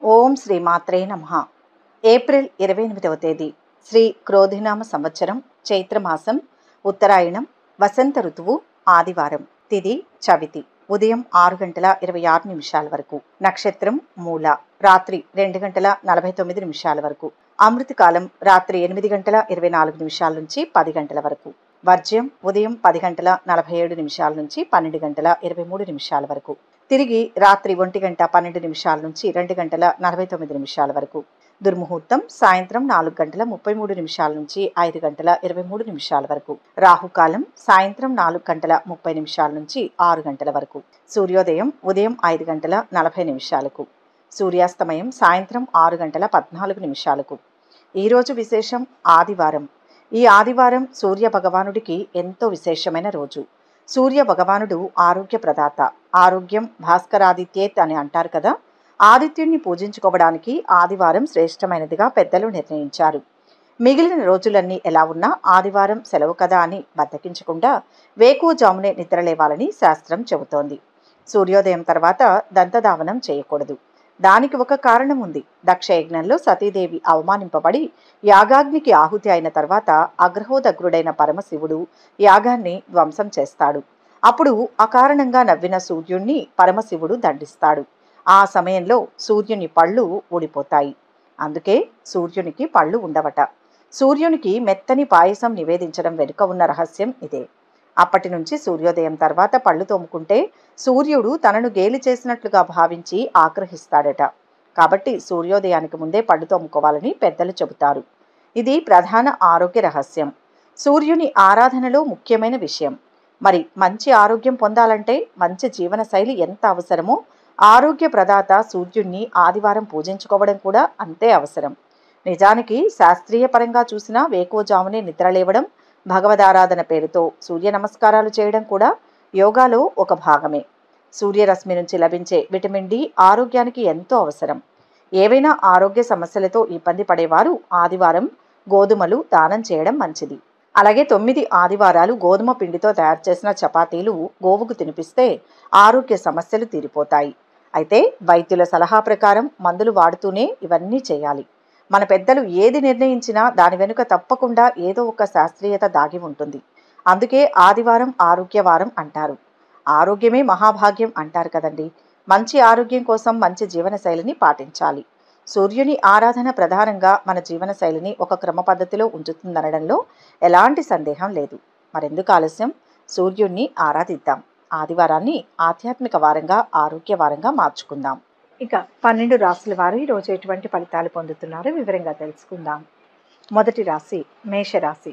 ఓం శ్రీ మాత్రే నమ ఏప్రిల్ ఇరవై ఎనిమిదవ తేదీ శ్రీ క్రోధినామ సంవత్సరం చైత్రమాసం ఉత్తరాయణం వసంత ఋతువు ఆదివారం తిది చవితి ఉదయం ఆరు గంటల ఇరవై ఆరు నిమిషాల వరకు నక్షత్రం మూల రాత్రి రెండు గంటల నలభై తొమ్మిది నిమిషాల వరకు అమృతకాలం రాత్రి ఎనిమిది గంటల ఇరవై నాలుగు నిమిషాల నుంచి పది గంటల వరకు వర్జ్యం ఉదయం పది గంటల నలభై ఏడు నిమిషాల నుంచి పన్నెండు గంటల ఇరవై మూడు నిమిషాల వరకు తిరిగి రాత్రి ఒంటి గంట పన్నెండు నిమిషాల నుంచి రెండు గంటల నలభై తొమ్మిది నిమిషాల వరకు దుర్ముహూర్తం సాయంత్రం నాలుగు గంటల ముప్పై మూడు నిమిషాల నుంచి ఐదు గంటల ఇరవై మూడు నిమిషాల వరకు రాహుకాలం సాయంత్రం నాలుగు గంటల ముప్పై నిమిషాల నుంచి ఆరు గంటల వరకు సూర్యోదయం ఉదయం ఐదు గంటల నలభై నిమిషాలకు సూర్యాస్తమయం సాయంత్రం ఆరు గంటల పద్నాలుగు నిమిషాలకు ఈరోజు విశేషం ఆదివారం ఈ ఆదివారం సూర్య భగవానుడికి ఎంతో విశేషమైన రోజు సూర్య భగవానుడు ఆరోగ్య ప్రదాత ఆరోగ్యం భాస్కరాదిత్యేత్ అని అంటారు కదా ఆదిత్యుణ్ణి పూజించుకోవడానికి ఆదివారం శ్రేష్టమైనదిగా పెద్దలు నిర్ణయించారు మిగిలిన రోజులన్నీ ఎలా ఉన్నా ఆదివారం సెలవు కదా అని బద్దకించకుండా వేకువజామునే నిద్రలేవాలని శాస్త్రం చెబుతోంది సూర్యోదయం తర్వాత దంతధావనం చేయకూడదు దానికి ఒక కారణం ఉంది దక్షయజ్ఞంలో సతీదేవి అవమానింపబడి యాగాగ్నికి ఆహుతి అయిన తర్వాత అగ్రహోదగ్రుడైన పరమశివుడు యాగాన్ని ధ్వంసం చేస్తాడు అప్పుడు అకారణంగా నవ్విన సూర్యుణ్ణి పరమశివుడు దండిస్తాడు ఆ సమయంలో సూర్యుని పళ్ళు ఊడిపోతాయి అందుకే సూర్యునికి పళ్ళు ఉండవట సూర్యునికి మెత్తని పాయసం నివేదించడం వెనుక ఉన్న రహస్యం ఇదే అప్పటి నుంచి సూర్యోదయం తర్వాత పళ్ళు తోముకుంటే సూర్యుడు తనను గేలి చేసినట్లుగా భావించి ఆగ్రహిస్తాడట కాబట్టి సూర్యోదయానికి ముందే పళ్ళు తోముకోవాలని పెద్దలు చెబుతారు ఇది ప్రధాన ఆరోగ్య రహస్యం సూర్యుని ఆరాధనలో ముఖ్యమైన విషయం మరి మంచి ఆరోగ్యం పొందాలంటే మంచి జీవన శైలి ఎంత అవసరమో ఆరోగ్య ప్రదాత సూర్యుణ్ణి ఆదివారం పూజించుకోవడం కూడా అంతే అవసరం నిజానికి శాస్త్రీయ పరంగా చూసినా వేకోజామునే నిద్రలేవడం భగవదారాధన పేరుతో సూర్య నమస్కారాలు చేయడం కూడా యోగాలో ఒక భాగమే సూర్యరశ్మి నుంచి లభించే విటమిన్ డి ఆరోగ్యానికి ఎంతో అవసరం ఏవైనా ఆరోగ్య సమస్యలతో ఇబ్బంది పడేవారు ఆదివారం గోధుమలు దానం చేయడం మంచిది అలాగే తొమ్మిది ఆదివారాలు గోధుమ పిండితో తయారు చేసిన చపాతీలు గోవుకు తినిపిస్తే ఆరోగ్య సమస్యలు తీరిపోతాయి అయితే వైద్యుల సలహా ప్రకారం మందులు వాడుతూనే ఇవన్నీ చేయాలి మన పెద్దలు ఏది నిర్ణయించినా దాని వెనుక తప్పకుండా ఏదో ఒక శాస్త్రీయత దాగి ఉంటుంది అందుకే ఆదివారం ఆరోగ్యవారం అంటారు ఆరోగ్యమే మహాభాగ్యం అంటారు కదండి మంచి ఆరోగ్యం కోసం మంచి జీవనశైలిని పాటించాలి సూర్యుని ఆరాధన ప్రధానంగా మన జీవనశైలిని ఒక క్రమ పద్ధతిలో ఉంచుతుందనడంలో ఎలాంటి సందేహం లేదు మరెందుకు ఆలస్యం సూర్యుణ్ణి ఆరాధిద్దాం ఆదివారాన్ని ఆధ్యాత్మిక వారంగా ఆరోగ్య వారంగా మార్చుకుందాం ఇక పన్నెండు రాసుల వారు ఈరోజు ఎటువంటి ఫలితాలు పొందుతున్నారో వివరంగా తెలుసుకుందాం మొదటి రాశి మేషరాశి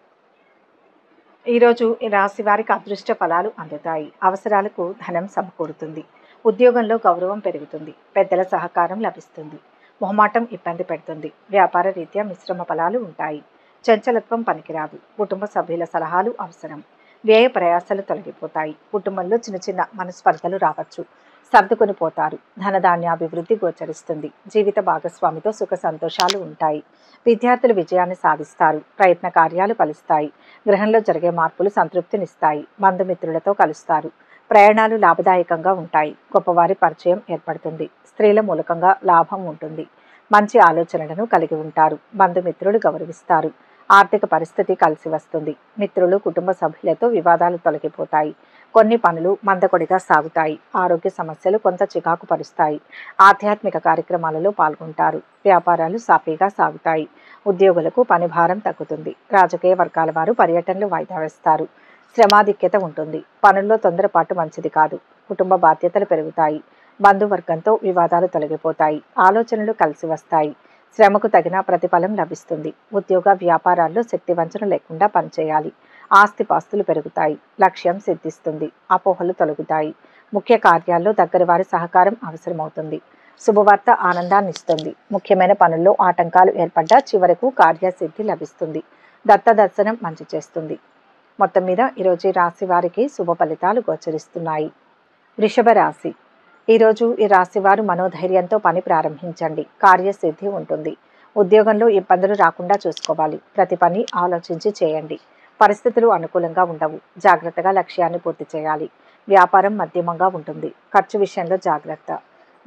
ఈరోజు ఈ రాశి వారికి అదృష్ట ఫలాలు అందుతాయి అవసరాలకు ధనం సమకూరుతుంది ఉద్యోగంలో గౌరవం పెరుగుతుంది పెద్దల సహకారం లభిస్తుంది మొహమాటం ఇబ్బంది పెడుతుంది వ్యాపార రీత్యా మిశ్రమ ఫలాలు ఉంటాయి చంచలత్వం పనికిరాదు కుటుంబ సభ్యుల సలహాలు అవసరం వ్యయ ప్రయాసాలు తొలగిపోతాయి కుటుంబంలో చిన్న చిన్న మనస్పర్ధలు రావచ్చు సర్దుకొని పోతారు ధనధాన్యాభివృద్ధి గోచరిస్తుంది జీవిత భాగస్వామితో సుఖ సంతోషాలు ఉంటాయి విద్యార్థులు విజయాన్ని సాధిస్తారు ప్రయత్న కార్యాలు ఫలిస్తాయి గృహంలో జరిగే మార్పులు సంతృప్తినిస్తాయి బంధుమిత్రులతో కలుస్తారు ప్రయాణాలు లాభదాయకంగా ఉంటాయి గొప్పవారి పరిచయం ఏర్పడుతుంది స్త్రీల మూలకంగా లాభం ఉంటుంది మంచి ఆలోచనలను కలిగి ఉంటారు బంధుమిత్రులు గౌరవిస్తారు ఆర్థిక పరిస్థితి కలిసి వస్తుంది మిత్రులు కుటుంబ సభ్యులతో వివాదాలు తొలగిపోతాయి కొన్ని పనులు మందకొడిగా సాగుతాయి ఆరోగ్య సమస్యలు కొంత చికాకు పరుస్తాయి ఆధ్యాత్మిక కార్యక్రమాలలో పాల్గొంటారు వ్యాపారాలు సాఫీగా సాగుతాయి ఉద్యోగులకు పని భారం తగ్గుతుంది రాజకీయ వర్గాల వారు పర్యటనలు వాయిదా వేస్తారు శ్రమాధిక్యత ఉంటుంది పనుల్లో తొందరపాటు మంచిది కాదు కుటుంబ బాధ్యతలు పెరుగుతాయి బంధువర్గంతో వివాదాలు తొలగిపోతాయి ఆలోచనలు కలిసి వస్తాయి శ్రమకు తగిన ప్రతిఫలం లభిస్తుంది ఉద్యోగ వ్యాపారాల్లో శక్తి వంచన లేకుండా పనిచేయాలి ఆస్తిపాస్తులు పెరుగుతాయి లక్ష్యం సిద్ధిస్తుంది అపోహలు తొలగుతాయి ముఖ్య కార్యాల్లో దగ్గర వారి సహకారం అవసరమవుతుంది శుభవార్త ఆనందాన్ని ఇస్తుంది ముఖ్యమైన పనుల్లో ఆటంకాలు ఏర్పడ్డా చివరకు కార్యసిద్ధి లభిస్తుంది దత్త దర్శనం మంచి చేస్తుంది మొత్తం మీద ఈరోజు ఈ రాశి వారికి శుభ ఫలితాలు గోచరిస్తున్నాయి వృషభ రాశి ఈరోజు ఈ రాశి వారు మనోధైర్యంతో పని ప్రారంభించండి కార్యసిద్ధి ఉంటుంది ఉద్యోగంలో ఇబ్బందులు రాకుండా చూసుకోవాలి ప్రతి పని ఆలోచించి చేయండి పరిస్థితులు అనుకూలంగా ఉండవు జాగ్రత్తగా లక్ష్యాన్ని పూర్తి చేయాలి వ్యాపారం మధ్యమంగా ఉంటుంది ఖర్చు విషయంలో జాగ్రత్త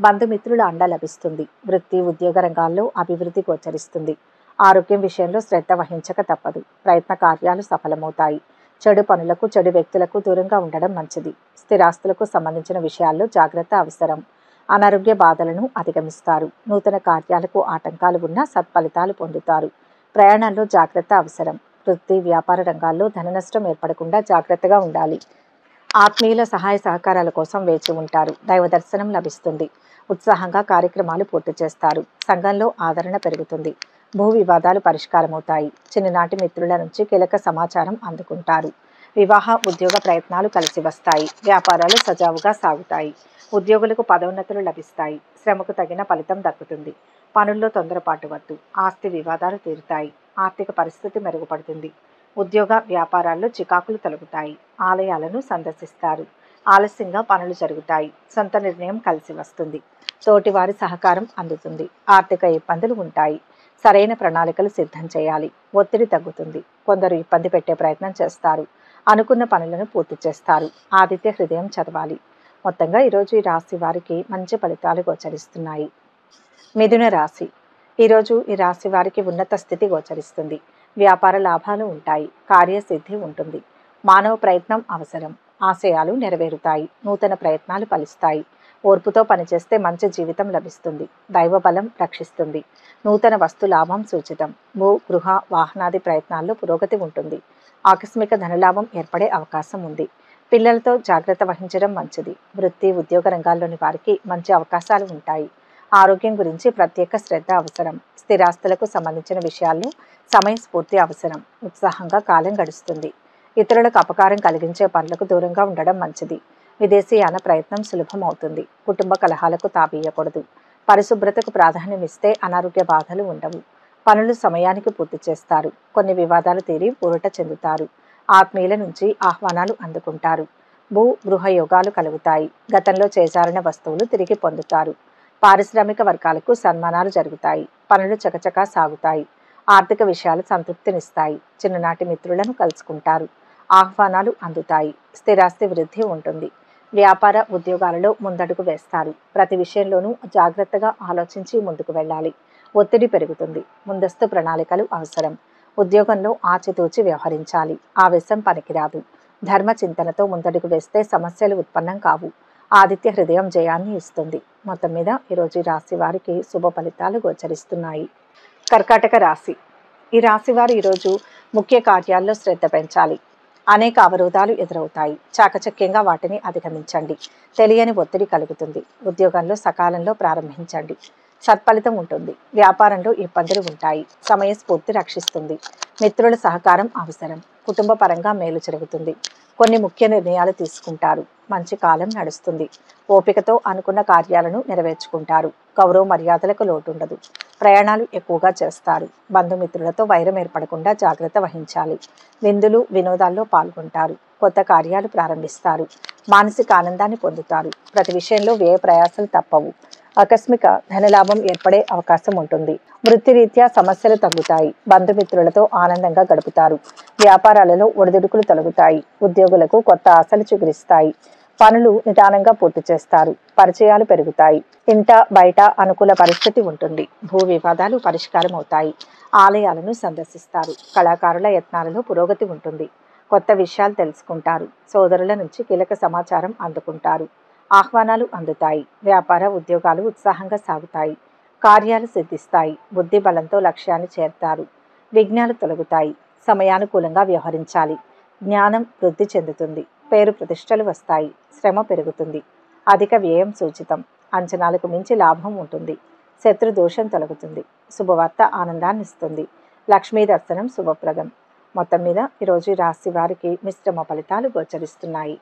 బంధుమిత్రుల అండ లభిస్తుంది వృత్తి ఉద్యోగ రంగాల్లో అభివృద్ధి గోచరిస్తుంది ఆరోగ్యం విషయంలో శ్రద్ధ వహించక తప్పదు ప్రయత్న కార్యాలు సఫలమవుతాయి చెడు పనులకు చెడు వ్యక్తులకు దూరంగా ఉండడం మంచిది స్థిరాస్తులకు సంబంధించిన విషయాల్లో జాగ్రత్త అవసరం అనారోగ్య బాధలను అధిగమిస్తారు నూతన కార్యాలకు ఆటంకాలు ఉన్నా సత్ఫలితాలు పొందుతారు ప్రయాణాల్లో జాగ్రత్త అవసరం వృత్తి వ్యాపార రంగాల్లో ధన నష్టం ఏర్పడకుండా జాగ్రత్తగా ఉండాలి ఆత్మీయుల సహాయ సహకారాల కోసం వేచి ఉంటారు దైవ దర్శనం లభిస్తుంది ఉత్సాహంగా కార్యక్రమాలు పూర్తి చేస్తారు సంఘంలో ఆదరణ పెరుగుతుంది భూ వివాదాలు పరిష్కారమవుతాయి చిన్ననాటి మిత్రుల నుంచి కీలక సమాచారం అందుకుంటారు వివాహ ఉద్యోగ ప్రయత్నాలు కలిసి వస్తాయి వ్యాపారాలు సజావుగా సాగుతాయి ఉద్యోగులకు పదోన్నతులు లభిస్తాయి శ్రమకు తగిన ఫలితం దక్కుతుంది పనుల్లో తొందరపాటు వద్దు ఆస్తి వివాదాలు తీరుతాయి ఆర్థిక పరిస్థితి మెరుగుపడుతుంది ఉద్యోగ వ్యాపారాల్లో చికాకులు తొలగుతాయి ఆలయాలను సందర్శిస్తారు ఆలస్యంగా పనులు జరుగుతాయి సొంత నిర్ణయం కలిసి వస్తుంది తోటివారి సహకారం అందుతుంది ఆర్థిక ఇబ్బందులు ఉంటాయి సరైన ప్రణాళికలు సిద్ధం చేయాలి ఒత్తిడి తగ్గుతుంది కొందరు ఇబ్బంది పెట్టే ప్రయత్నం చేస్తారు అనుకున్న పనులను పూర్తి చేస్తారు ఆదిత్య హృదయం చదవాలి మొత్తంగా ఈరోజు ఈ రాశి వారికి మంచి ఫలితాలు గోచరిస్తున్నాయి మిథున రాశి ఈరోజు ఈ రాశి వారికి ఉన్నత స్థితి గోచరిస్తుంది వ్యాపార లాభాలు ఉంటాయి కార్యసిద్ధి ఉంటుంది మానవ ప్రయత్నం అవసరం ఆశయాలు నెరవేరుతాయి నూతన ప్రయత్నాలు ఫలిస్తాయి ఓర్పుతో పనిచేస్తే మంచి జీవితం లభిస్తుంది దైవ బలం రక్షిస్తుంది నూతన వస్తు లాభం సూచితం భూ గృహ వాహనాది ప్రయత్నాల్లో పురోగతి ఉంటుంది ఆకస్మిక ధనలాభం ఏర్పడే అవకాశం ఉంది పిల్లలతో జాగ్రత్త వహించడం మంచిది వృత్తి ఉద్యోగ రంగాల్లోని వారికి మంచి అవకాశాలు ఉంటాయి ఆరోగ్యం గురించి ప్రత్యేక శ్రద్ధ అవసరం స్థిరాస్తులకు సంబంధించిన విషయాల్లో సమయస్ఫూర్తి అవసరం ఉత్సాహంగా కాలం గడుస్తుంది ఇతరులకు అపకారం కలిగించే పనులకు దూరంగా ఉండడం మంచిది విదేశీయాన ప్రయత్నం సులభం అవుతుంది కుటుంబ కలహాలకు తాబీయకూడదు పరిశుభ్రతకు ప్రాధాన్యం ఇస్తే అనారోగ్య బాధలు ఉండవు పనులు సమయానికి పూర్తి చేస్తారు కొన్ని వివాదాలు తీరి ఊరట చెందుతారు ఆత్మీయుల నుంచి ఆహ్వానాలు అందుకుంటారు భూ గృహ యోగాలు కలుగుతాయి గతంలో చేజారిన వస్తువులు తిరిగి పొందుతారు పారిశ్రామిక వర్గాలకు సన్మానాలు జరుగుతాయి పనులు చకచకా సాగుతాయి ఆర్థిక విషయాలు సంతృప్తినిస్తాయి చిన్ననాటి మిత్రులను కలుసుకుంటారు ఆహ్వానాలు అందుతాయి స్థిరాస్తి వృద్ధి ఉంటుంది వ్యాపార ఉద్యోగాలలో ముందడుగు వేస్తారు ప్రతి విషయంలోనూ జాగ్రత్తగా ఆలోచించి ముందుకు వెళ్ళాలి ఒత్తిడి పెరుగుతుంది ముందస్తు ప్రణాళికలు అవసరం ఉద్యోగంలో ఆచితూచి వ్యవహరించాలి ఆవేశం పనికిరాదు ధర్మ చింతనతో ముందడుగు వేస్తే సమస్యలు ఉత్పన్నం కావు ఆదిత్య హృదయం జయాన్ని ఇస్తుంది మొత్తం మీద ఈరోజు ఈ రాశి వారికి శుభ ఫలితాలు గోచరిస్తున్నాయి కర్కాటక రాశి ఈ రాశి వారు ఈరోజు ముఖ్య కార్యాల్లో శ్రద్ధ పెంచాలి అనేక అవరోధాలు ఎదురవుతాయి చాకచక్యంగా వాటిని అధిగమించండి తెలియని ఒత్తిడి కలుగుతుంది ఉద్యోగంలో సకాలంలో ప్రారంభించండి సత్ఫలితం ఉంటుంది వ్యాపారంలో ఇబ్బందులు ఉంటాయి సమయస్ఫూర్తి రక్షిస్తుంది మిత్రుల సహకారం అవసరం కుటుంబ పరంగా మేలు జరుగుతుంది కొన్ని ముఖ్య నిర్ణయాలు తీసుకుంటారు మంచి కాలం నడుస్తుంది ఓపికతో అనుకున్న కార్యాలను నెరవేర్చుకుంటారు గౌరవ మర్యాదలకు లోటుండదు ప్రయాణాలు ఎక్కువగా చేస్తారు బంధుమిత్రులతో వైరం ఏర్పడకుండా జాగ్రత్త వహించాలి విందులు వినోదాల్లో పాల్గొంటారు కొత్త కార్యాలు ప్రారంభిస్తారు మానసిక ఆనందాన్ని పొందుతారు ప్రతి విషయంలో వ్యయ ప్రయాసాలు తప్పవు ఆకస్మిక ధనలాభం ఏర్పడే అవకాశం ఉంటుంది వృత్తిరీత్యా సమస్యలు తగ్గుతాయి బంధుమిత్రులతో ఆనందంగా గడుపుతారు వ్యాపారాలలో ఒడిదుడుకులు తొలగుతాయి ఉద్యోగులకు కొత్త ఆశలు చిగురిస్తాయి పనులు నిదానంగా పూర్తి చేస్తారు పరిచయాలు పెరుగుతాయి ఇంట బయట అనుకూల పరిస్థితి ఉంటుంది భూ వివాదాలు పరిష్కారం అవుతాయి ఆలయాలను సందర్శిస్తారు కళాకారుల యత్నాలలో పురోగతి ఉంటుంది కొత్త విషయాలు తెలుసుకుంటారు సోదరుల నుంచి కీలక సమాచారం అందుకుంటారు ఆహ్వానాలు అందుతాయి వ్యాపార ఉద్యోగాలు ఉత్సాహంగా సాగుతాయి కార్యాలు సిద్ధిస్తాయి బుద్ధి బలంతో లక్ష్యాన్ని చేరుతారు విఘ్నాలు తొలగుతాయి సమయానుకూలంగా వ్యవహరించాలి జ్ఞానం వృద్ధి చెందుతుంది పేరు ప్రతిష్టలు వస్తాయి శ్రమ పెరుగుతుంది అధిక వ్యయం సూచితం అంచనాలకు మించి లాభం ఉంటుంది శత్రు దోషం తొలగుతుంది శుభవార్త ఆనందాన్ని ఇస్తుంది లక్ష్మీ దర్శనం శుభప్రదం మొత్తం మీద ఈరోజు ఈ రాశి వారికి మిశ్రమ ఫలితాలు గోచరిస్తున్నాయి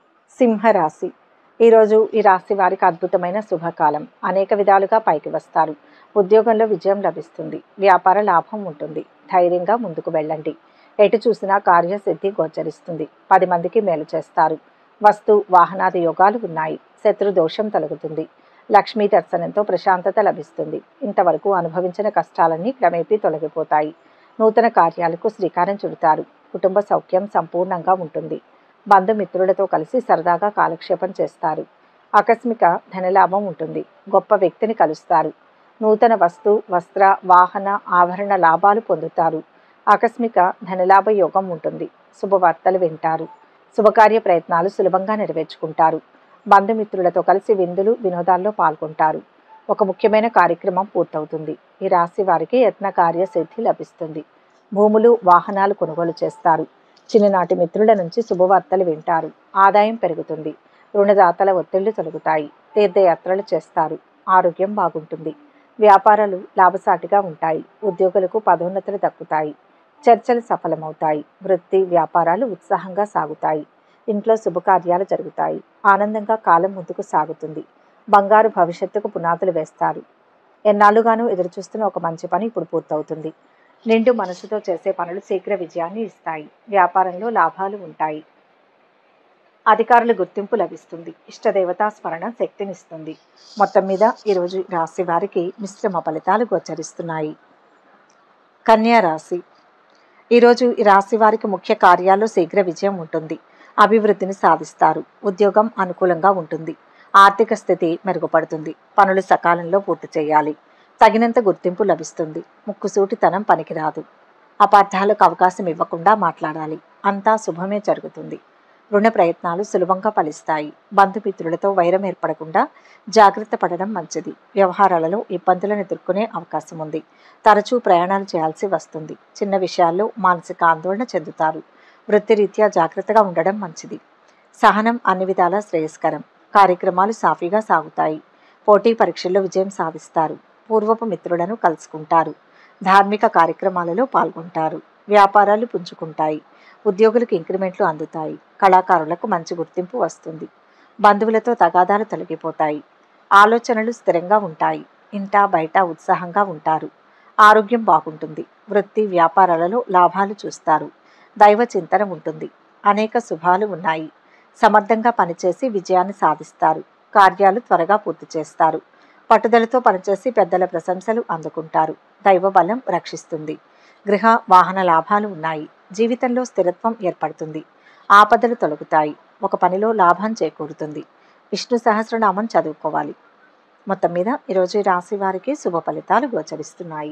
సింహరాశి ఈరోజు ఈ రాశి వారికి అద్భుతమైన శుభకాలం అనేక విధాలుగా పైకి వస్తారు ఉద్యోగంలో విజయం లభిస్తుంది వ్యాపార లాభం ఉంటుంది ధైర్యంగా ముందుకు వెళ్ళండి ఎటు చూసినా కార్యసిద్ధి గోచరిస్తుంది పది మందికి మేలు చేస్తారు వస్తు వాహనాది యోగాలు ఉన్నాయి శత్రు దోషం తొలగుతుంది లక్ష్మీ దర్శనంతో ప్రశాంతత లభిస్తుంది ఇంతవరకు అనుభవించిన కష్టాలన్నీ క్రమేపీ తొలగిపోతాయి నూతన కార్యాలకు శ్రీకారం చుడతారు కుటుంబ సౌఖ్యం సంపూర్ణంగా ఉంటుంది బంధుమిత్రులతో కలిసి సరదాగా కాలక్షేపం చేస్తారు ఆకస్మిక ధనలాభం ఉంటుంది గొప్ప వ్యక్తిని కలుస్తారు నూతన వస్తు వస్త్ర వాహన ఆభరణ లాభాలు పొందుతారు ఆకస్మిక ధనలాభ యోగం ఉంటుంది శుభవార్తలు వింటారు శుభకార్య ప్రయత్నాలు సులభంగా నెరవేర్చుకుంటారు బంధుమిత్రులతో కలిసి విందులు వినోదాల్లో పాల్గొంటారు ఒక ముఖ్యమైన కార్యక్రమం పూర్తవుతుంది ఈ రాశి వారికి యత్న కార్య సిద్ధి లభిస్తుంది భూములు వాహనాలు కొనుగోలు చేస్తారు చిన్ననాటి మిత్రుల నుంచి శుభవార్తలు వింటారు ఆదాయం పెరుగుతుంది రుణదాతల ఒత్తిళ్లు తొలగుతాయి తీర్థయాత్రలు చేస్తారు ఆరోగ్యం బాగుంటుంది వ్యాపారాలు లాభసాటిగా ఉంటాయి ఉద్యోగులకు పదోన్నతులు దక్కుతాయి చర్చలు సఫలమవుతాయి వృత్తి వ్యాపారాలు ఉత్సాహంగా సాగుతాయి ఇంట్లో శుభకార్యాలు జరుగుతాయి ఆనందంగా కాలం ముందుకు సాగుతుంది బంగారు భవిష్యత్తుకు పునాదులు వేస్తారు ఎన్నాళ్ళుగానూ ఎదురుచూస్తున్న ఒక మంచి పని ఇప్పుడు పూర్తవుతుంది నిండు మనసుతో చేసే పనులు శీఘ్ర విజయాన్ని ఇస్తాయి వ్యాపారంలో లాభాలు ఉంటాయి అధికారుల గుర్తింపు లభిస్తుంది ఇష్టదేవతా స్మరణ శక్తినిస్తుంది మొత్తం మీద ఈరోజు రాశి వారికి మిశ్రమ ఫలితాలు గోచరిస్తున్నాయి కన్యా రాశి ఈరోజు ఈ రాశి వారికి ముఖ్య కార్యాల్లో శీఘ్ర విజయం ఉంటుంది అభివృద్ధిని సాధిస్తారు ఉద్యోగం అనుకూలంగా ఉంటుంది ఆర్థిక స్థితి మెరుగుపడుతుంది పనులు సకాలంలో పూర్తి చేయాలి తగినంత గుర్తింపు లభిస్తుంది ముక్కుసూటితనం పనికిరాదు అపార్థాలకు అవకాశం ఇవ్వకుండా మాట్లాడాలి అంతా శుభమే జరుగుతుంది రుణ ప్రయత్నాలు సులభంగా ఫలిస్తాయి బంధుమిత్రులతో వైరం ఏర్పడకుండా జాగ్రత్త పడడం మంచిది వ్యవహారాలలో ఇబ్బందులను ఎదుర్కొనే అవకాశం ఉంది తరచూ ప్రయాణాలు చేయాల్సి వస్తుంది చిన్న విషయాల్లో మానసిక ఆందోళన చెందుతారు వృత్తిరీత్యా జాగ్రత్తగా ఉండడం మంచిది సహనం అన్ని విధాలా శ్రేయస్కరం కార్యక్రమాలు సాఫీగా సాగుతాయి పోటీ పరీక్షల్లో విజయం సాధిస్తారు పూర్వపు మిత్రులను కలుసుకుంటారు ధార్మిక కార్యక్రమాలలో పాల్గొంటారు వ్యాపారాలు పుంజుకుంటాయి ఉద్యోగులకు ఇంక్రిమెంట్లు అందుతాయి కళాకారులకు మంచి గుర్తింపు వస్తుంది బంధువులతో తగాదాలు తొలగిపోతాయి ఆలోచనలు స్థిరంగా ఉంటాయి ఇంటా బయట ఉత్సాహంగా ఉంటారు ఆరోగ్యం బాగుంటుంది వృత్తి వ్యాపారాలలో లాభాలు చూస్తారు దైవ చింతన ఉంటుంది అనేక శుభాలు ఉన్నాయి సమర్థంగా పనిచేసి విజయాన్ని సాధిస్తారు కార్యాలు త్వరగా పూర్తి చేస్తారు పట్టుదలతో పనిచేసి పెద్దల ప్రశంసలు అందుకుంటారు దైవ బలం రక్షిస్తుంది గృహ వాహన లాభాలు ఉన్నాయి జీవితంలో స్థిరత్వం ఏర్పడుతుంది ఆపదలు తొలగుతాయి ఒక పనిలో లాభం చేకూరుతుంది విష్ణు సహస్రనామం చదువుకోవాలి మొత్తం మీద ఈరోజు ఈ రాశి వారికి శుభ ఫలితాలు గోచరిస్తున్నాయి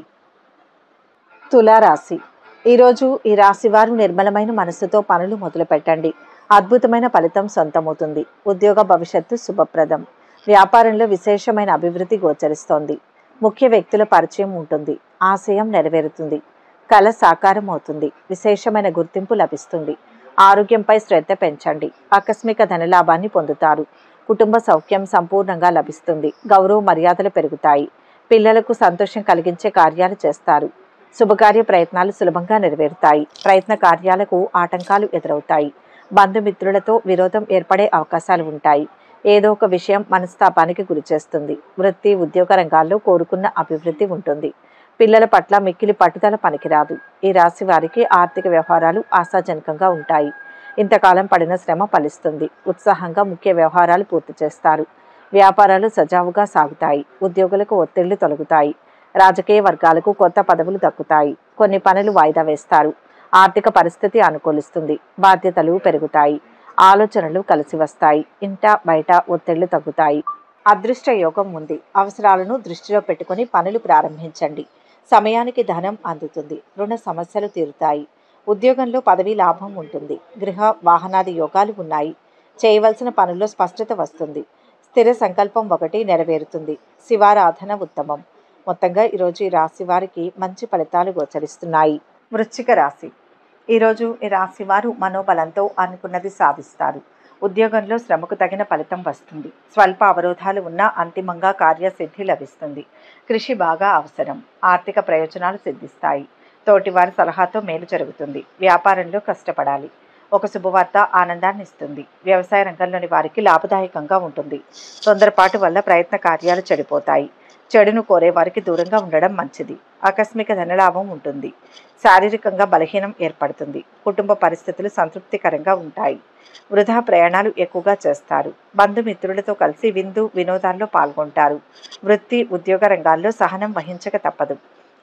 తులారాశి ఈరోజు ఈ రాశి వారు నిర్మలమైన మనస్సుతో పనులు మొదలు పెట్టండి అద్భుతమైన ఫలితం సొంతమవుతుంది ఉద్యోగ భవిష్యత్తు శుభప్రదం వ్యాపారంలో విశేషమైన అభివృద్ధి గోచరిస్తోంది ముఖ్య వ్యక్తుల పరిచయం ఉంటుంది ఆశయం నెరవేరుతుంది కళ సాకారం అవుతుంది విశేషమైన గుర్తింపు లభిస్తుంది ఆరోగ్యంపై శ్రద్ధ పెంచండి ఆకస్మిక ధనలాభాన్ని పొందుతారు కుటుంబ సౌఖ్యం సంపూర్ణంగా లభిస్తుంది గౌరవ మర్యాదలు పెరుగుతాయి పిల్లలకు సంతోషం కలిగించే కార్యాలు చేస్తారు శుభకార్య ప్రయత్నాలు సులభంగా నెరవేరుతాయి ప్రయత్న కార్యాలకు ఆటంకాలు ఎదురవుతాయి బంధుమిత్రులతో విరోధం ఏర్పడే అవకాశాలు ఉంటాయి ఏదో ఒక విషయం మనస్తాపానికి గురిచేస్తుంది వృత్తి ఉద్యోగ రంగాల్లో కోరుకున్న అభివృద్ధి ఉంటుంది పిల్లల పట్ల మిక్కిలి పట్టుదల పనికిరాదు ఈ రాశి వారికి ఆర్థిక వ్యవహారాలు ఆశాజనకంగా ఉంటాయి ఇంతకాలం పడిన శ్రమ ఫలిస్తుంది ఉత్సాహంగా ముఖ్య వ్యవహారాలు పూర్తి చేస్తారు వ్యాపారాలు సజావుగా సాగుతాయి ఉద్యోగులకు ఒత్తిళ్లు తొలగుతాయి రాజకీయ వర్గాలకు కొత్త పదవులు దక్కుతాయి కొన్ని పనులు వాయిదా వేస్తారు ఆర్థిక పరిస్థితి అనుకూలిస్తుంది బాధ్యతలు పెరుగుతాయి ఆలోచనలు కలిసి వస్తాయి ఇంట బయట ఒత్తిళ్లు తగ్గుతాయి అదృష్ట యోగం ఉంది అవసరాలను దృష్టిలో పెట్టుకొని పనులు ప్రారంభించండి సమయానికి ధనం అందుతుంది రుణ సమస్యలు తీరుతాయి ఉద్యోగంలో పదవీ లాభం ఉంటుంది గృహ వాహనాది యోగాలు ఉన్నాయి చేయవలసిన పనుల్లో స్పష్టత వస్తుంది స్థిర సంకల్పం ఒకటి నెరవేరుతుంది శివారాధన ఉత్తమం మొత్తంగా ఈరోజు ఈ రాశి వారికి మంచి ఫలితాలు గోచరిస్తున్నాయి వృశ్చిక రాశి ఈరోజు ఈ రాశి వారు మనోబలంతో అనుకున్నది సాధిస్తారు ఉద్యోగంలో శ్రమకు తగిన ఫలితం వస్తుంది స్వల్ప అవరోధాలు ఉన్నా అంతిమంగా కార్యసిద్ధి లభిస్తుంది కృషి బాగా అవసరం ఆర్థిక ప్రయోజనాలు సిద్ధిస్తాయి తోటివారి సలహాతో మేలు జరుగుతుంది వ్యాపారంలో కష్టపడాలి ఒక శుభవార్త ఆనందాన్ని ఇస్తుంది వ్యవసాయ రంగంలోని వారికి లాభదాయకంగా ఉంటుంది తొందరపాటు వల్ల ప్రయత్న కార్యాలు చెడిపోతాయి చెడును కోరే వారికి దూరంగా ఉండడం మంచిది ఆకస్మిక ధనలాభం ఉంటుంది శారీరకంగా బలహీనం ఏర్పడుతుంది కుటుంబ పరిస్థితులు సంతృప్తికరంగా ఉంటాయి వృధా ప్రయాణాలు ఎక్కువగా చేస్తారు బంధుమిత్రులతో కలిసి విందు వినోదాల్లో పాల్గొంటారు వృత్తి ఉద్యోగ రంగాల్లో సహనం వహించక తప్పదు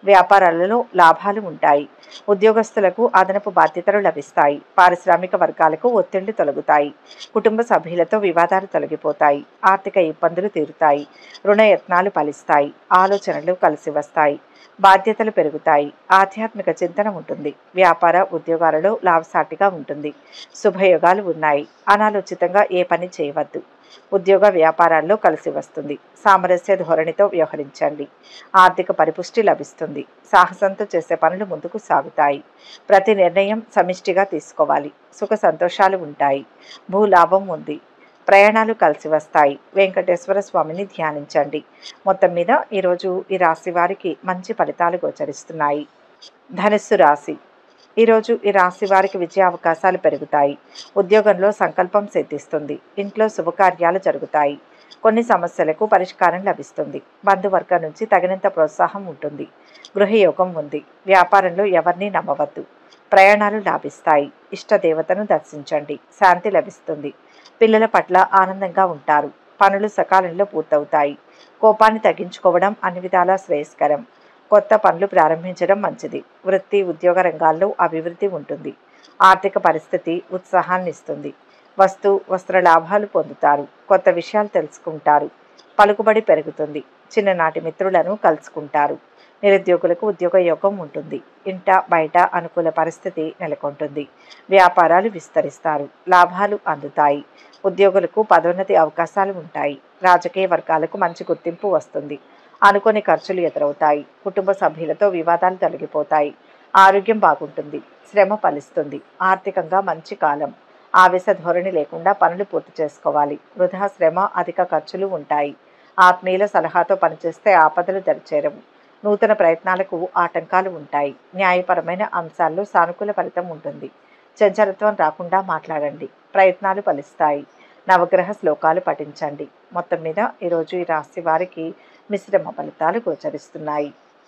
వ్యాపారాలలో లాభాలు ఉంటాయి ఉద్యోగస్తులకు అదనపు బాధ్యతలు లభిస్తాయి పారిశ్రామిక వర్గాలకు ఒత్తిళ్లు తొలగుతాయి కుటుంబ సభ్యులతో వివాదాలు తొలగిపోతాయి ఆర్థిక ఇబ్బందులు తీరుతాయి రుణయత్నాలు ఫలిస్తాయి ఆలోచనలు కలిసి వస్తాయి బాధ్యతలు పెరుగుతాయి ఆధ్యాత్మిక చింతన ఉంటుంది వ్యాపార ఉద్యోగాలలో లాభసాటిగా ఉంటుంది శుభయోగాలు ఉన్నాయి అనాలోచితంగా ఏ పని చేయవద్దు ఉద్యోగ వ్యాపారాల్లో కలిసి వస్తుంది సామరస్య ధోరణితో వ్యవహరించండి ఆర్థిక పరిపుష్టి లభిస్తుంది సాహసంతో చేసే పనులు ముందుకు సాగుతాయి ప్రతి నిర్ణయం సమిష్టిగా తీసుకోవాలి సుఖ సంతోషాలు ఉంటాయి భూలాభం ఉంది ప్రయాణాలు కలిసి వస్తాయి వెంకటేశ్వర స్వామిని ధ్యానించండి మొత్తం మీద ఈరోజు ఈ రాశి వారికి మంచి ఫలితాలు గోచరిస్తున్నాయి ధనుస్సు రాశి ఈరోజు ఈ రాశి వారికి విజయ అవకాశాలు పెరుగుతాయి ఉద్యోగంలో సంకల్పం సిద్ధిస్తుంది ఇంట్లో శుభకార్యాలు జరుగుతాయి కొన్ని సమస్యలకు పరిష్కారం లభిస్తుంది బంధువర్గం నుంచి తగినంత ప్రోత్సాహం ఉంటుంది గృహయోగం ఉంది వ్యాపారంలో ఎవరిని నమ్మవద్దు ప్రయాణాలు లాభిస్తాయి ఇష్ట దేవతను దర్శించండి శాంతి లభిస్తుంది పిల్లల పట్ల ఆనందంగా ఉంటారు పనులు సకాలంలో పూర్తవుతాయి కోపాన్ని తగ్గించుకోవడం అన్ని విధాలా శ్రేయస్కరం కొత్త పనులు ప్రారంభించడం మంచిది వృత్తి ఉద్యోగ రంగాల్లో అభివృద్ధి ఉంటుంది ఆర్థిక పరిస్థితి ఉత్సాహాన్ని ఇస్తుంది వస్తు వస్త్ర లాభాలు పొందుతారు కొత్త విషయాలు తెలుసుకుంటారు పలుకుబడి పెరుగుతుంది చిన్ననాటి మిత్రులను కలుసుకుంటారు నిరుద్యోగులకు ఉద్యోగ యోగం ఉంటుంది ఇంట బయట అనుకూల పరిస్థితి నెలకొంటుంది వ్యాపారాలు విస్తరిస్తారు లాభాలు అందుతాయి ఉద్యోగులకు పదోన్నతి అవకాశాలు ఉంటాయి రాజకీయ వర్గాలకు మంచి గుర్తింపు వస్తుంది అనుకోని ఖర్చులు ఎదురవుతాయి కుటుంబ సభ్యులతో వివాదాలు తొలగిపోతాయి ఆరోగ్యం బాగుంటుంది శ్రమ ఫలిస్తుంది ఆర్థికంగా మంచి కాలం ఆవేశ ధోరణి లేకుండా పనులు పూర్తి చేసుకోవాలి వృధా శ్రమ అధిక ఖర్చులు ఉంటాయి ఆత్మీయుల సలహాతో పనిచేస్తే ఆపదలు దరిచేరవు నూతన ప్రయత్నాలకు ఆటంకాలు ఉంటాయి న్యాయపరమైన అంశాల్లో సానుకూల ఫలితం ఉంటుంది చంచలత్వం రాకుండా మాట్లాడండి ప్రయత్నాలు ఫలిస్తాయి నవగ్రహ శ్లోకాలు పఠించండి మొత్తం మీద ఈరోజు ఈ రాశి వారికి మిశ్రమ ఫలితాలు గోచరిస్తున్నాయి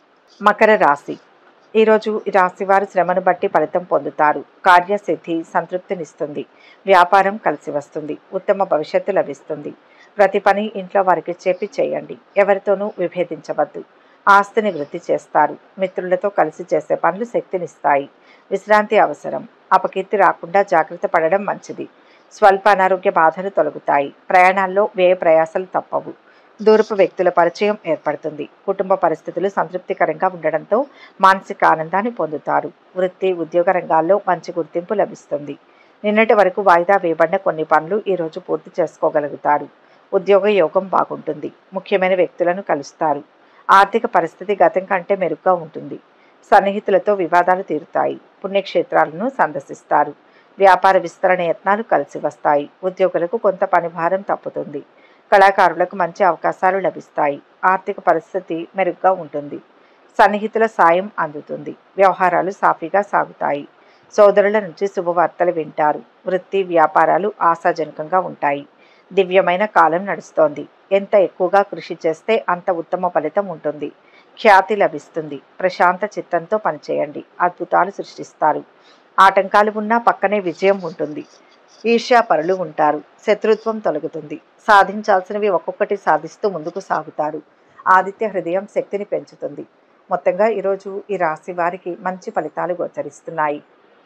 మకర రాశి ఈరోజు ఈ రాశి వారు శ్రమను బట్టి ఫలితం పొందుతారు కార్యసిద్ధి సంతృప్తినిస్తుంది వ్యాపారం కలిసి వస్తుంది ఉత్తమ భవిష్యత్తు లభిస్తుంది ప్రతి పని ఇంట్లో వారికి చెప్పి చేయండి ఎవరితోనూ విభేదించవద్దు ఆస్తిని వృద్ధి చేస్తారు మిత్రులతో కలిసి చేసే పనులు శక్తినిస్తాయి విశ్రాంతి అవసరం అపకీర్తి రాకుండా జాగ్రత్త పడడం మంచిది స్వల్ప అనారోగ్య బాధలు తొలగుతాయి ప్రయాణాల్లో వ్యయ ప్రయాసాలు తప్పవు దూరపు వ్యక్తుల పరిచయం ఏర్పడుతుంది కుటుంబ పరిస్థితులు సంతృప్తికరంగా ఉండడంతో మానసిక ఆనందాన్ని పొందుతారు వృత్తి ఉద్యోగ రంగాల్లో మంచి గుర్తింపు లభిస్తుంది నిన్నటి వరకు వాయిదా వేయబడిన కొన్ని పనులు ఈరోజు పూర్తి చేసుకోగలుగుతారు ఉద్యోగ యోగం బాగుంటుంది ముఖ్యమైన వ్యక్తులను కలుస్తారు ఆర్థిక పరిస్థితి గతం కంటే మెరుగ్గా ఉంటుంది సన్నిహితులతో వివాదాలు తీరుతాయి పుణ్యక్షేత్రాలను సందర్శిస్తారు వ్యాపార విస్తరణ యత్నాలు కలిసి వస్తాయి ఉద్యోగులకు కొంత పని భారం తప్పుతుంది కళాకారులకు మంచి అవకాశాలు లభిస్తాయి ఆర్థిక పరిస్థితి మెరుగ్గా ఉంటుంది సన్నిహితుల సాయం అందుతుంది వ్యవహారాలు సాఫీగా సాగుతాయి సోదరుల నుంచి శుభవార్తలు వింటారు వృత్తి వ్యాపారాలు ఆశాజనకంగా ఉంటాయి దివ్యమైన కాలం నడుస్తోంది ఎంత ఎక్కువగా కృషి చేస్తే అంత ఉత్తమ ఫలితం ఉంటుంది ఖ్యాతి లభిస్తుంది ప్రశాంత చిత్తంతో పనిచేయండి అద్భుతాలు సృష్టిస్తారు ఆటంకాలు ఉన్నా పక్కనే విజయం ఉంటుంది ఈర్ష్యాపరులు ఉంటారు శత్రుత్వం తొలగుతుంది సాధించాల్సినవి ఒక్కొక్కటి సాధిస్తూ ముందుకు సాగుతారు ఆదిత్య హృదయం శక్తిని పెంచుతుంది మొత్తంగా ఈరోజు ఈ రాశి వారికి మంచి ఫలితాలు గోచరిస్తున్నాయి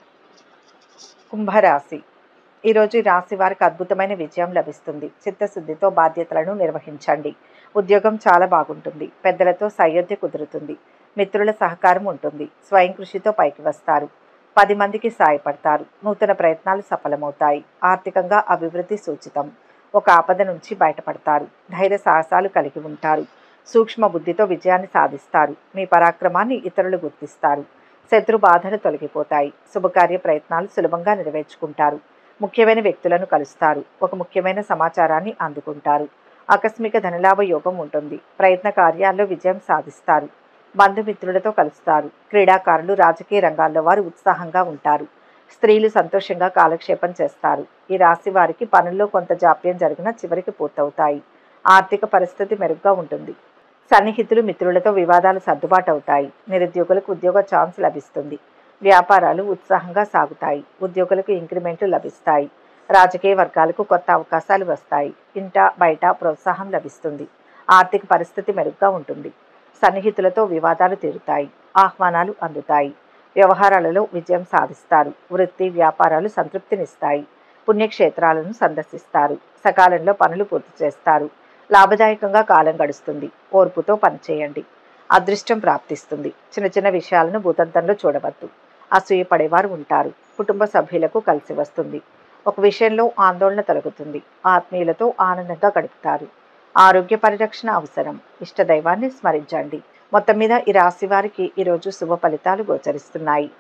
కుంభరాశి ఈరోజు ఈ రాశి వారికి అద్భుతమైన విజయం లభిస్తుంది చిత్తశుద్ధితో బాధ్యతలను నిర్వహించండి ఉద్యోగం చాలా బాగుంటుంది పెద్దలతో సయోధ్య కుదురుతుంది మిత్రుల సహకారం ఉంటుంది స్వయం కృషితో పైకి వస్తారు పది మందికి సాయపడతారు నూతన ప్రయత్నాలు సఫలమవుతాయి ఆర్థికంగా అభివృద్ధి సూచితం ఒక ఆపద నుంచి బయటపడతారు ధైర్య సాహసాలు కలిగి ఉంటారు సూక్ష్మ బుద్ధితో విజయాన్ని సాధిస్తారు మీ పరాక్రమాన్ని ఇతరులు గుర్తిస్తారు శత్రు బాధలు తొలగిపోతాయి శుభకార్య ప్రయత్నాలు సులభంగా నెరవేర్చుకుంటారు ముఖ్యమైన వ్యక్తులను కలుస్తారు ఒక ముఖ్యమైన సమాచారాన్ని అందుకుంటారు ఆకస్మిక ధనలాభ యోగం ఉంటుంది ప్రయత్న కార్యాల్లో విజయం సాధిస్తారు బంధుమిత్రులతో కలుస్తారు క్రీడాకారులు రాజకీయ రంగాల్లో వారు ఉత్సాహంగా ఉంటారు స్త్రీలు సంతోషంగా కాలక్షేపం చేస్తారు ఈ రాశి వారికి పనుల్లో కొంత జాప్యం జరిగినా చివరికి పూర్తవుతాయి ఆర్థిక పరిస్థితి మెరుగ్గా ఉంటుంది సన్నిహితులు మిత్రులతో వివాదాలు సర్దుబాటు అవుతాయి నిరుద్యోగులకు ఉద్యోగ ఛాన్స్ లభిస్తుంది వ్యాపారాలు ఉత్సాహంగా సాగుతాయి ఉద్యోగులకు ఇంక్రిమెంట్లు లభిస్తాయి రాజకీయ వర్గాలకు కొత్త అవకాశాలు వస్తాయి ఇంట బయట ప్రోత్సాహం లభిస్తుంది ఆర్థిక పరిస్థితి మెరుగ్గా ఉంటుంది సన్నిహితులతో వివాదాలు తీరుతాయి ఆహ్వానాలు అందుతాయి వ్యవహారాలలో విజయం సాధిస్తారు వృత్తి వ్యాపారాలు సంతృప్తినిస్తాయి పుణ్యక్షేత్రాలను సందర్శిస్తారు సకాలంలో పనులు పూర్తి చేస్తారు లాభదాయకంగా కాలం గడుస్తుంది ఓర్పుతో పనిచేయండి అదృష్టం ప్రాప్తిస్తుంది చిన్న చిన్న విషయాలను భూతంతంలో చూడవద్దు అసూయ పడేవారు ఉంటారు కుటుంబ సభ్యులకు కలిసి వస్తుంది ఒక విషయంలో ఆందోళన తొలగుతుంది ఆత్మీయులతో ఆనందంగా గడుపుతారు ఆరోగ్య పరిరక్షణ అవసరం ఇష్టదైవాన్ని స్మరించండి మొత్తం మీద ఈ రాశి వారికి ఈరోజు శుభ ఫలితాలు గోచరిస్తున్నాయి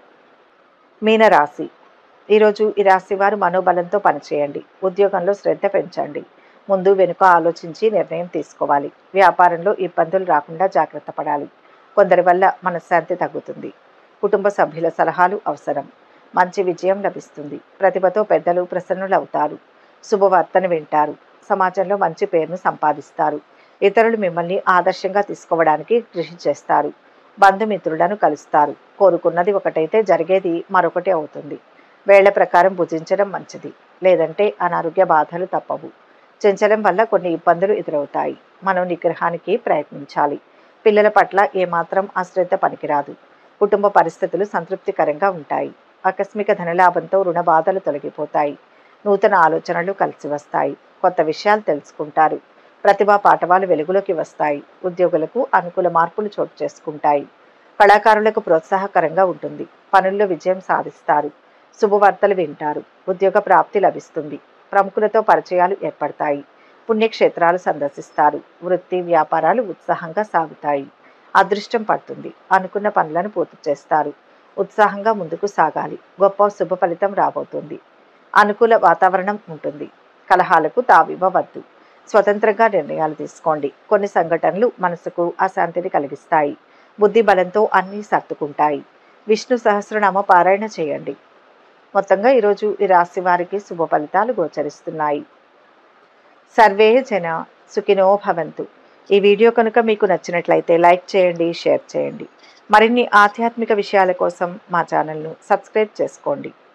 మీనరాశి ఈరోజు ఈ రాశి వారు మనోబలంతో పనిచేయండి ఉద్యోగంలో శ్రద్ధ పెంచండి ముందు వెనుక ఆలోచించి నిర్ణయం తీసుకోవాలి వ్యాపారంలో ఇబ్బందులు రాకుండా జాగ్రత్త పడాలి కొందరి వల్ల మనశ్శాంతి తగ్గుతుంది కుటుంబ సభ్యుల సలహాలు అవసరం మంచి విజయం లభిస్తుంది ప్రతిభతో పెద్దలు ప్రసన్నులవుతారు శుభవార్తను వింటారు సమాజంలో మంచి పేరును సంపాదిస్తారు ఇతరులు మిమ్మల్ని ఆదర్శంగా తీసుకోవడానికి కృషి చేస్తారు బంధుమిత్రులను కలుస్తారు కోరుకున్నది ఒకటైతే జరిగేది మరొకటి అవుతుంది వేళ్ల ప్రకారం భుజించడం మంచిది లేదంటే అనారోగ్య బాధలు తప్పవు చెంచలం వల్ల కొన్ని ఇబ్బందులు ఎదురవుతాయి మనం నిగ్రహానికి ప్రయత్నించాలి పిల్లల పట్ల ఏమాత్రం అశ్రద్ధ పనికిరాదు కుటుంబ పరిస్థితులు సంతృప్తికరంగా ఉంటాయి ఆకస్మిక ధనలాభంతో రుణ బాధలు తొలగిపోతాయి నూతన ఆలోచనలు కలిసి వస్తాయి కొత్త విషయాలు తెలుసుకుంటారు ప్రతిభా పాఠవాలు వెలుగులోకి వస్తాయి ఉద్యోగులకు అనుకూల మార్పులు చోటు చేసుకుంటాయి కళాకారులకు ప్రోత్సాహకరంగా ఉంటుంది పనుల్లో విజయం సాధిస్తారు శుభవార్తలు వింటారు ఉద్యోగ ప్రాప్తి లభిస్తుంది ప్రముఖులతో పరిచయాలు ఏర్పడతాయి పుణ్యక్షేత్రాలు సందర్శిస్తారు వృత్తి వ్యాపారాలు ఉత్సాహంగా సాగుతాయి అదృష్టం పడుతుంది అనుకున్న పనులను పూర్తి చేస్తారు ఉత్సాహంగా ముందుకు సాగాలి గొప్ప శుభ ఫలితం రాబోతుంది అనుకూల వాతావరణం ఉంటుంది కలహాలకు తావివ్వవద్దు స్వతంత్రంగా నిర్ణయాలు తీసుకోండి కొన్ని సంఘటనలు మనసుకు అశాంతిని కలిగిస్తాయి బుద్ధి బలంతో అన్నీ సర్దుకుంటాయి విష్ణు సహస్రనామ పారాయణ చేయండి మొత్తంగా ఈరోజు ఈ రాశి వారికి శుభ ఫలితాలు గోచరిస్తున్నాయి సర్వే జన సుఖినో భవంతు ఈ వీడియో కనుక మీకు నచ్చినట్లయితే లైక్ చేయండి షేర్ చేయండి మరిన్ని ఆధ్యాత్మిక విషయాల కోసం మా ఛానల్ను సబ్స్క్రైబ్ చేసుకోండి